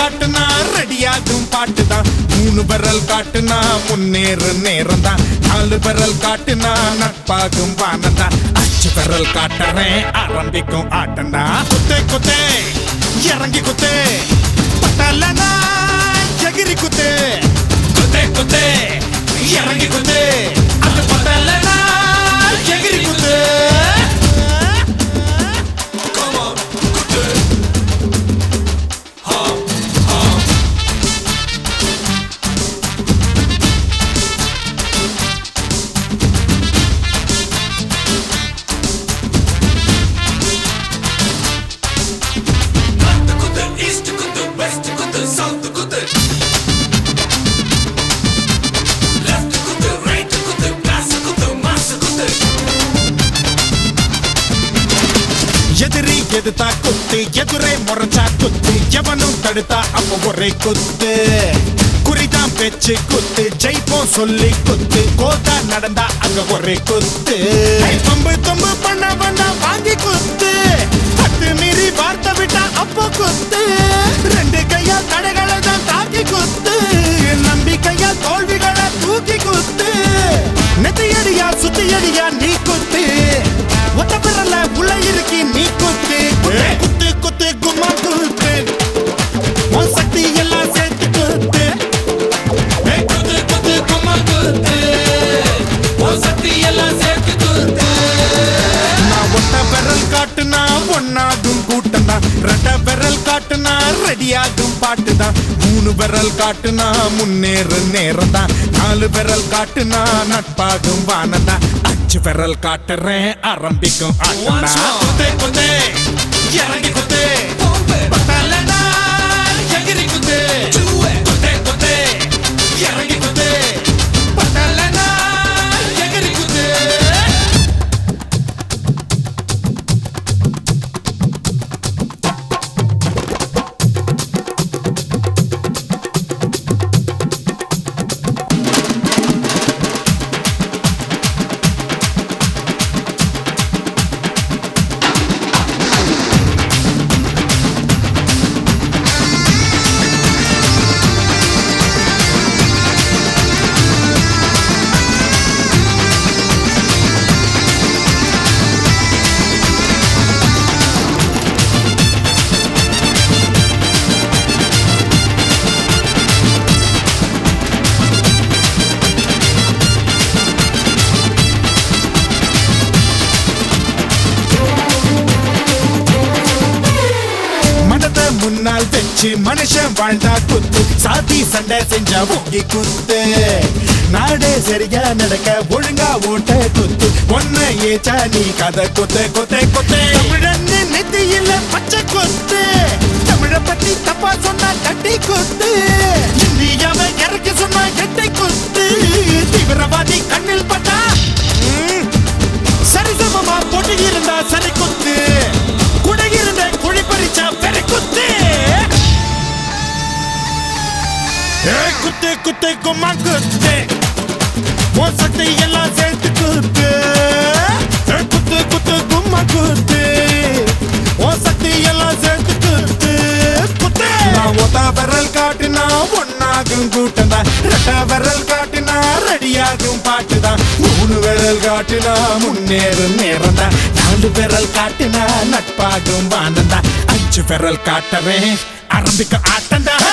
காட்டுனா ரெடியாகும் பாட்டுதான் மூணு விரல் காட்டுனா முன்னேறு நேரம் தான் நாலு விரல் காட்டுனா நட்பாகும் வானந்தான் அஞ்சு விரல் காட்டுறேன் ஆரம்பிக்கும் ஆட்டம்டா குத்தே குத்தே இறங்கி குத்தே பட்டலனா எகிரி குத்தே குத்தே குத்தே இறங்கி குத்தே அது பட்டலனா எகிரி குத்தே East குத்து வெஸ்ட் குத்து சவுத் குத்து லெஃப்ட் குத்து ரைட் குத்து கிளாஸ் குத்து மாஸ் குத்து எதிரி எதுத்தா குத்து எதிரே முறைச்சா குத்து எவனும் தடுத்தா அப்ப ஒரே குத்து குறிதான் பேச்சு குத்து ஜெயிப்போம் சொல்லி குத்து கோதா நடந்தா அங்க ஒரே குத்து பம்பு தொம்பு பண்ண வந்தா வாங்கி குத்து பத்து மீறி வார்த்தை விட்டா அப்போ குத்து ரெண்டு கையா தடைகளை தான் தாக்கி குத்து நம்பிக்கையா தோல்விகளை தூக்கி குத்து நெத்தியடியா சுத்தியடியா நீ குத்து ஒத்த பிறல உள்ள இருக்கி நீ குத்து குத்து குத்து கும்மா குத்து உன் சக்தி எல்லாம் சேர்த்து குத்து ஏய் குத்து குத்து கும்மா குத்து ஓ சக்தி எல்லாம் சேர்த்து குத்து நான் ஒத்த விரல் காட்டுனா ஒன்னாகும் கூட்டம் தான் ரெட்ட விரல் காட்டுனா ரெடியாகும் பாட்டு தான் மூணு விரல் காட்டுனா முன்னேறு நேரம் தான் நாலு விரல் காட்டுனா நட்பாகும் வானம் தான் அஞ்சு விரல் காட்டுறேன் ஆரம்பிக்கும் ஆட்டம் Once more. குத்தே குத்தே இறங்கி குத்தே பத்தலனா எகிரி குத்தே Do it. குத்தே குத்தே இறங்கி குத்தே பத்தலனா எகிரி குத்தே மனத முன்னால் வச்சு மனுஷன் வாழ்ந்தா குத்து சாதி சண்டை செஞ்சா ஓங்கி குத்து நாடே சரியா நடக்க ஒழுங்கா ஓட்ட குத்து ஒன்ன ஏச்சா நீ கதை குத்து குத்து குத்து தமிழன் நெத்தியில பச்சை குத்து தமிழ பத்தி தப்பா சொன்னா கட்டி குத்து இந்தியாவை இறக்கி சொன்னா எட்டை குத்து தீவிரவாதி கண்ணில் பட்டா ம், சரிசமமா பொண்ணு இருந்தா சரி குத்து குடை இருந்த குழி பறிச்சா பெரு குத்து ஏய் குத்து குத்து கும்மா குத்து உன் சக்தி எல்லாம் சேர்த்து குத்து ஏய் குத்து குத்து கும்மா குத்து உன் சக்தி எல்லாம் சேர்த்து குத்து குத்து நான் ஒத்த விரல் காட்டுனா ஒன்னாகும் கூட்டம் தான் ரெட்ட விரல் காட்டுனா ரெடியாகும் பாட்டு தான் மூணு விரல் காட்டுனா முன்னேறும் நேரம் தான் நாலு விரல் காட்டுனா நட்பாகும் வானம் தான் அஞ்சு விரல் காட்டவே ஆரம்பிக்க ஆட்டம் தான்